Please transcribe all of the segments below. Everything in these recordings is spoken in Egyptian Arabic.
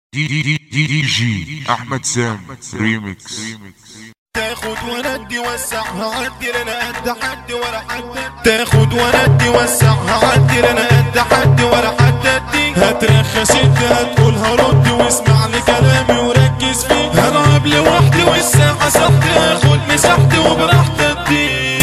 دي دي دي دي, دي جي احمد سام ريميكس تاخد وندي وسعها عدي لنا قد حد ولا حد تاخد وندي وسعها عدي لنا قد حد ولا حد ادي هترخص انت هتقولها رد واسمع لكلامي وركز فيه هلعب لوحدي والساعة صحتي هاخد مساحتي وبراحتي ادي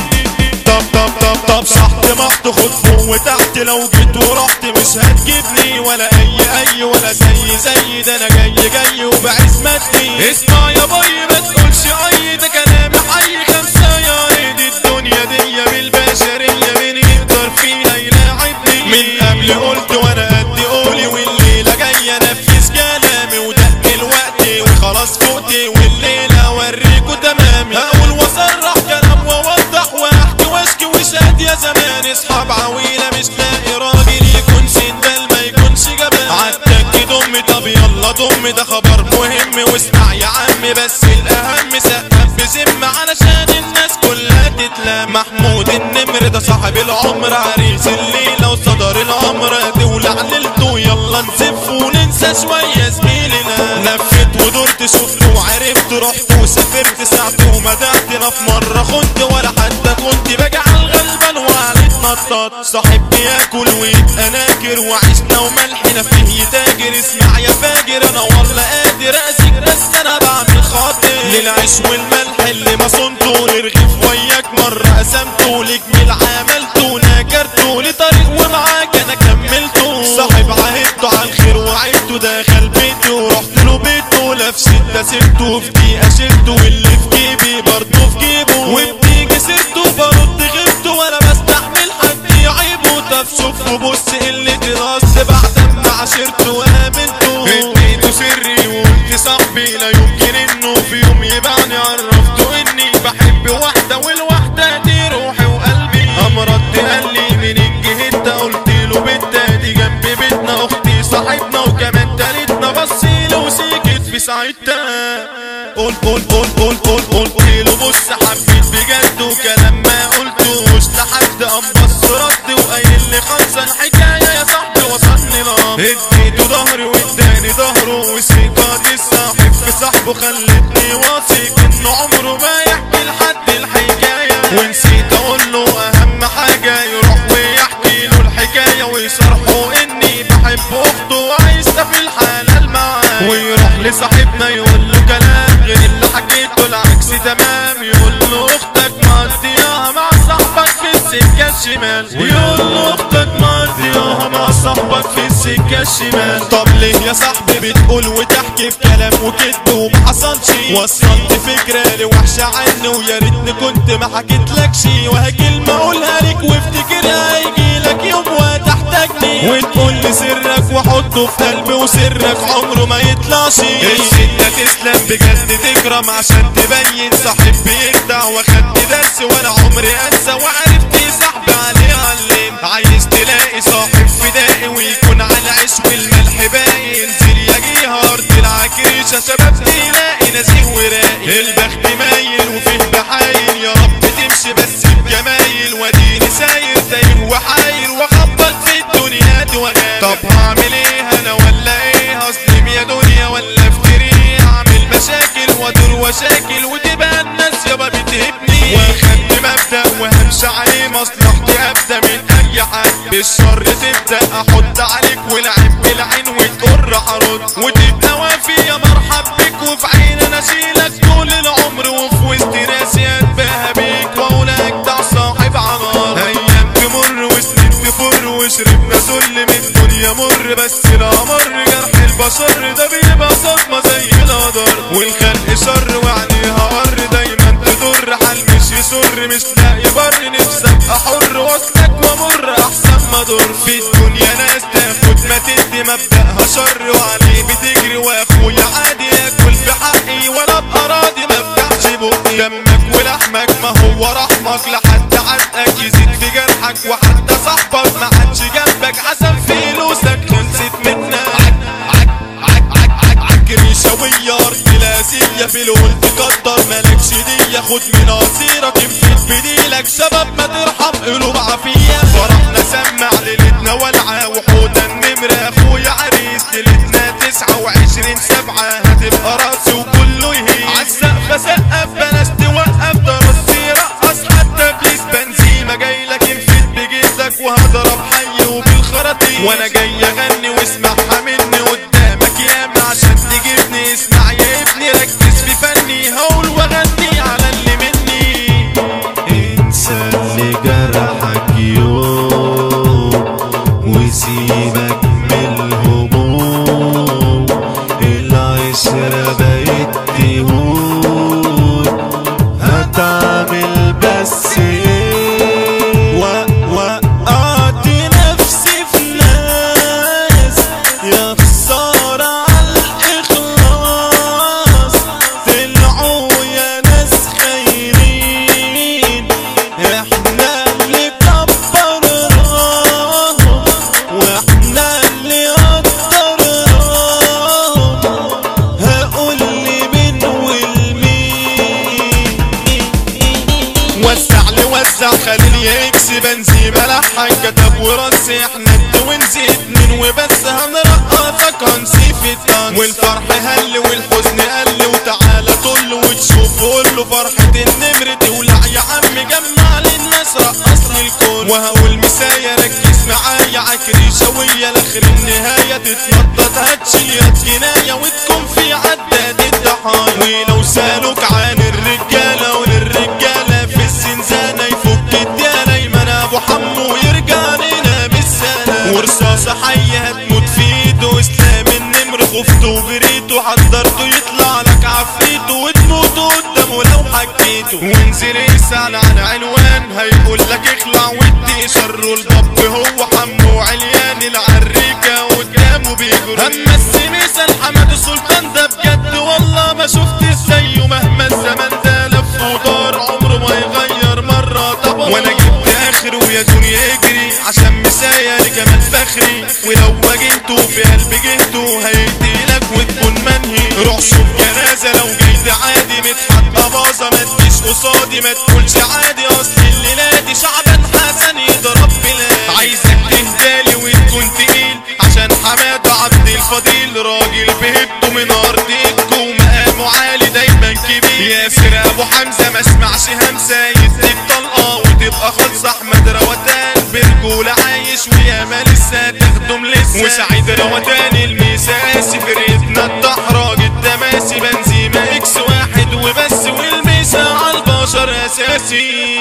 طب طب طب طب صحت محت خد فوق وتحت لو جيت ورحت مش هتجيبني ولا اي اي ولا زي زي ده انا جاي جاي وبعزمتي اسمع يا باي ما تقولش اي ده كلامي حي خمسة يا ريت الدنيا دي بالبشرية مين يقدر فيها يلاعبني من قبل قلت وانا قد قولي والليلة جاية انفذ كلامي ودق الوقت وخلاص فوقتي والليلة اوريكوا تمامي هقول واصرح كلام واوضح واحكي واشكي وشاد يا زمان اصحاب عويلة مش لاقي راجل يكون سندال ما يكونش جبان عالتك دم طب يلا دم ده خبر مهم واسمع يا عم بس الاهم سقف بذم علشان الناس كلها تتلام محمود النمر ده صاحب العمر عريس الليلة وصدر الامر تولع ليلته يلا نزف وننسى شوية زميلنا لفت ودرت شفت وعرفت رحت وسافرت ساعت ومدحتنا في مرة خنت ولا حتى كنت باجي على الغلبان وعلي اتنطط صاحب بياكل ويبقى ناكر وعشنا وملحنا فيه يتاجر اسمع يا فاجر انا والله قادر اذيك بس انا بعمل خاطر للعيش والملح اللي ما صنته للرغيف وياك مرة قسمته لجميل عملته نكرته لطريق ومعاك انا كملته صاحب عهدته على الخير وعدته دخل بيته ورحت له بيته لف ستة سبته في دقيقة شلته واللي في جيبي برضه في جيبه وبتيجي سيرته برد غيبته ولا بستحمل حد يعيبه طب شوف وبص اللي تراس بعد ما عشرته وقابلته اديته سري وقلت صاحبي لا يمكن انه في يوم يبعني عرفته اني بحب واحدة والواحدة دي روحي وقلبي قام رد قال لي من الجهة قلت له بنت دي جنب بيتنا اختي صاحبنا وكمان تالتنا بصيله وسكت في ساعتها قول قول قول قول قول قول قلت له بص حبيت بجد وكلام ما قلتوش لحد قام بص رد وقايل لي خلص الحكايه يا صاحبي وصلني لا اديته ظهري واداني ظهره وثقة الصاحب في صاحبه خلتني واثق انه عمره ما يحكي لحد الحكايه ونسيت اقول له اهم حاجه يروح ويحكي له الحكايه ويصرحه اني بحب اخته وعايزة في الحلال معاه ويروح لصاحبنا يقول له كلام غير اللي حكيته العكس تمام يقول له اختك مقضياها مع صاحبك في السكه الشمال يقول له اختك مقضياها مع صاحبك في السكه الشمال طب ليه يا صاحبي بتقول وتحكي في كلام وكذب وما حصلش وصلت فكره لوحشه عني ويا ريتني كنت ما حكيتلكش وهي كلمه اقولها لك وافتكرها هيجي لك يوم وتحتاجني وتقول لي سرك وحطه في قلبي وسرك عمره ما يطلعش الستة تسلم بجد تكرم عشان تبين صاحب بيخدع واخدت درس وانا عمري انسى وعرفت صاحبي عليه علم عايز تلاقي صاحب فدائي ويكون على العيش والملح باين انزل يا جهه ارض العكريشه شباب تلاقي نزيه وراقي البخت مايل وفيه بحايل يا رب تمشي بس بجمايل واديني ساير تايه وحاير واخبط في الدنيا دي وغاب طب هعمل ايه انا ولا ايه هظلم يا دنيا ولا افتري اعمل مشاكل وادور وشاكل وتبقى الناس يابا بتهبني واخدت مبدا وهمشي عليه مصلحتي ابدا من اي حد بالشر تبدا احط عليك والعين بالعين وتقر هرد وتبقى وافي يا مرحب بك وفي عين انا اشيلك طول العمر وفي وسط ناس اتباهى بيك واقول اجدع صاحب عمار ايام تمر وسنين تفر وشربنا ذل من الدنيا مر بس الامر جرح البشر ده بيبقى صدمه زي القدر والخلق شر وعليها قر دايما تضر حال مش يسر مش لاقي بر نفسي ابقى حر واصلك وامر احسن ما اضر في الدنيا ناس تاخد ما تدي مبدأها شر وعليه بتجري واخويا عادي ياكل في حقي ولا ابقى راضي ما افتحش بقي دمك ولحمك ما هو رحمك لحد عتقك يزيد في جرحك وحتى صاحبك ما عادش جنبك عشان فلوسك خلصت منك عك عك عك عك عك ريشاوية أرض لاسية في الول تقدر مالكش دية خد من قصيرك انفد بديلك شباب ما ترحم قلوب عافية فرحنا سمع ليلتنا ولعة وحودا النمرة اخويا عريس ليلتنا تسعة وعشرين عشرين سبعة هتبقى راسي وكله يهين عالسقف سقف بلاش توقف ده رصي رقص حتى بليز بنزيمة جاي لك انفد بجيزك وهضرب حي وبالخراطيم وانا جاي اغني واسمعها مني قدامك ياما عشان تجيبني اسمع يا ابني ركز في فني هقول واغني على اللي مني انسى اللي جرحك يوم وسيبك من الهموم العشرة بقت تهون هتعمل بس ايه و- وقعت نفسي في ناس يا خسارة عالإخلاص طلعوا يا ناس خاينين احنا اللي كبرناهم واحنا اللي قدرناهم هقول لي مين والمين وزع لي وزع خليل يكس بنزيمة لحن كتب ورص احنا التوينز اتنين وبس هنرقصك هنسيف الدانس والفرح هل والحزن قل وتعالى طل وتشوف قول له فرحة النمر تولع يا عم جمع للناس رقصني الكون وهقول مسايا ركز معايا عكريشة ويا لاخر النهاية تتنطط هتشيل جناية وتكون في عداد الضحايا ولو سالوك عن الرجالة وللرجالة في الزنزانة يفك الديالة يمن ابو حمو ويرجع لنا بالسلام ورصاصة حية هتموت في ايده اسلام النمر خفته وجريته حضرته يطلع لك عفريته وتموت قدامه لو حكيته وانزل اسأل عن عنوان هيقول لك اخلع وادي شره الباب هو حمو عليان العريكة قدامه بيجري اما السميسة الحمد السلطان ده بجد والله ما شفت زيه مهما الزمن ده لف ودار عمره ما يغير مرة طبعا وانا جبت اخر ويا دنيا اجري عشان مسايا لجمال فخري ولو واجهته في قلبي جهته هيقتلك وتكون منهي روح شوف جنازة لو جيت عادي متحط باظة ما تجيش قصادي ما تقولش عادي اصل الليلة دي شعبان حسن يضرب بلاد عايزك تهدالي وتكون تقيل عشان حماد عبد الفضيل راجل بهبته من ارضكم ومقامه عالي دايما كبير ياسر ابو حمزه ما اسمعش همسه يديك طلقه وتبقى خالصه احمد روتان برجوله عايش وياما لسه تخدم لسه وسعيد روتان المساسي فرقتنا الدحراج التماسي بنزيمه اكس واحد وبس والميسا على البشر اساسي